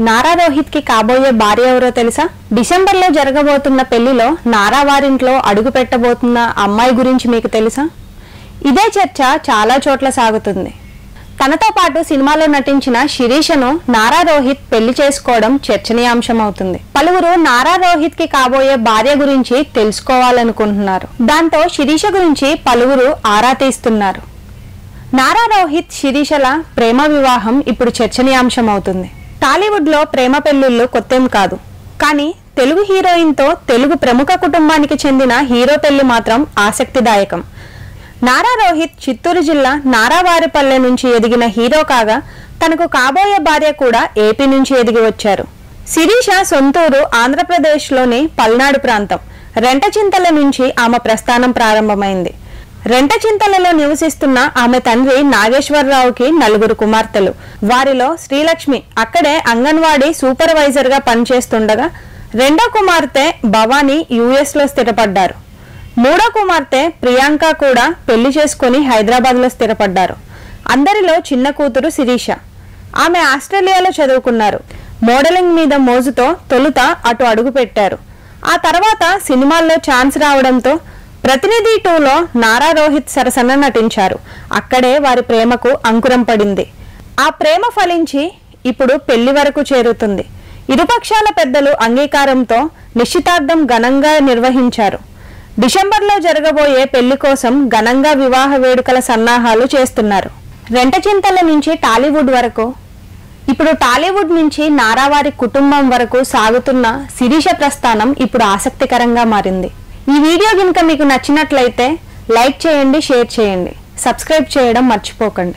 నారా రోహిత్ కి కాబోయే భార్య ఎవరో తెలుసా డిసెంబర్ లో జరగబోతున్న పెళ్లిలో నారా వారింట్లో అడుగు పెట్టబోతున్న అమ్మాయి గురించి మీకు తెలుసా ఇదే చర్చ చాలా చోట్ల సాగుతుంది తనతో పాటు సినిమాలో నటించిన శిరీషను నారా రోహిత్ పెళ్లి చేసుకోవడం చర్చనీయాంశం అవుతుంది పలువురు నారా రోహిత్ కి కాబోయే భార్య గురించి తెలుసుకోవాలనుకుంటున్నారు దాంతో శిరీష గురించి పలువురు ఆరా తీస్తున్నారు నారా రోహిత్ శిరీషల ప్రేమ వివాహం ఇప్పుడు చర్చనీయాంశం అవుతుంది టాలీవుడ్ లో ప్రేమ పెళ్లిళ్ళు కొత్తేం కాదు కానీ తెలుగు హీరోయిన్ తో తెలుగు ప్రముఖ కుటుంబానికి చెందిన హీరో పెళ్లి మాత్రం ఆసక్తిదాయకం నారా రోహిత్ చిత్తూరు జిల్లా నారావారిపల్లె నుంచి ఎదిగిన హీరో కాగా తనకు కాబోయే భార్య కూడా ఏపీ నుంచి ఎదిగి వచ్చారు శిరీష సొంతూరు ఆంధ్రప్రదేశ్లోని పల్నాడు ప్రాంతం రెంటచింతల నుంచి ఆమె ప్రస్థానం ప్రారంభమైంది రెంటచింతలలో నివసిస్తున్న ఆమె తండ్రి నాగేశ్వరరావుకి నలుగురు కుమార్తెలు వారిలో శ్రీలక్ష్మి అక్కడే అంగన్వాడీ సూపర్వైజర్ గా పనిచేస్తుండగా రెండో కుమార్తె భవానీ యుఎస్ లో స్థిరపడ్డారు మూడో కుమార్తె ప్రియాంక కూడా పెళ్లి చేసుకుని హైదరాబాద్ లో స్థిరపడ్డారు అందరిలో చిన్న కూతురు శిరీష ఆమె ఆస్ట్రేలియాలో చదువుకున్నారు మోడలింగ్ మీద మోజుతో తొలుత అటు అడుగు పెట్టారు ఆ తర్వాత సినిమాల్లో ఛాన్స్ రావడంతో ప్రతినిధి టూలో నారా రోహిత్ సరసన నటించారు అక్కడే వారి ప్రేమకు అంకురం పడింది ఆ ప్రేమ ఫలించి ఇప్పుడు పెళ్లి వరకు చేరుతుంది ఇరుపక్షాల పెద్దలు అంగీకారంతో నిశ్చితార్థం ఘనంగా నిర్వహించారు డిసెంబర్లో జరగబోయే పెళ్లి కోసం ఘనంగా వివాహ వేడుకల సన్నాహాలు చేస్తున్నారు రెంటచింతల నుంచి టాలీవుడ్ వరకు ఇప్పుడు టాలీవుడ్ నుంచి నారావారి కుటుంబం వరకు సాగుతున్న శిరీష ప్రస్థానం ఇప్పుడు ఆసక్తికరంగా మారింది ఈ వీడియో కనుక మీకు నచ్చినట్లయితే లైక్ చేయండి షేర్ చేయండి సబ్స్క్రైబ్ చేయడం మర్చిపోకండి